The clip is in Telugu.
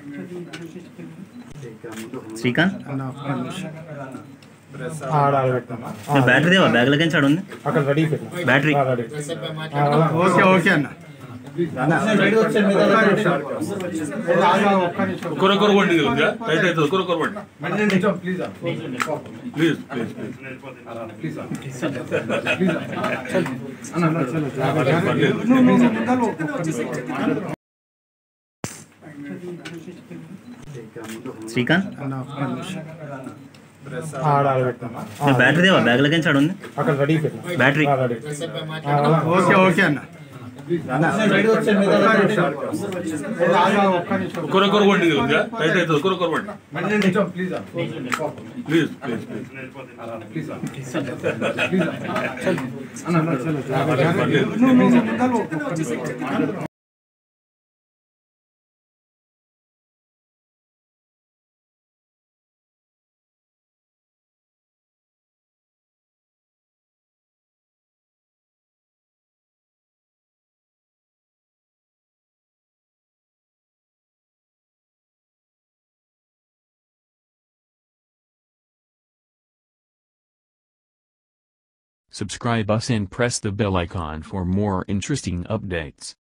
శ్రీకాంత్ అన్న ఒక్క నిమిషం. ఆడ ఆడ పెట్టమ్మా. ఆ, నువ్వు బ్యాటరీ దేవా బ్యాగ్ లెక్క ఆడ ఉంది అక్కడ రెడీ పెట్టు బ్యాటరీ ఆ, రెడీ. ఆ, ఓకే ఓకే అన్న అన్న, ఒక్క నిమిషం. ఆగు, ఒక్క నిమిషం. కొర కొర వండి ఉందా రైట్ అవుతుంది కొర కొర వండి ప్లీజ్ ప్లీజ్ ప్లీజ్ ప్లీజ్ అన్న, అన్న, చలో, జాగ్రత్త. నువ్వు, నువ్వు, నువ్వు ముందర ఒక్క నిమిషం. శ్రీకాంత్ అన్న ఒక్క నిమిషం. ఆడ ఆడ పెట్టమ్మా. ఆ, నువ్వు బ్యాటరీ దేవా బ్యాగ్ లెక్క ఆడ ఉంది అక్కడ రెడీ పెట్టు బ్యాటరీ ఆ, రెడీ. ఆ, ఓకే ఓకే అన్న అన్న, ఒక్క నిమిషం. ఆగు, ఒక్క నిమిషం. కొర కొర వండి ఉందా రైట్ అవుతుంది కొర కొర వండి ప్లీజ్ ప్లీజ్ ప్లీజ్ ప్లీజ్ అన్న, అన్న, చలో, జాగ్రత్త. నువ్వు, నువ్వు, ముందర ఒక్క నిమిషం. Subscribe us and press the bell icon for more interesting updates.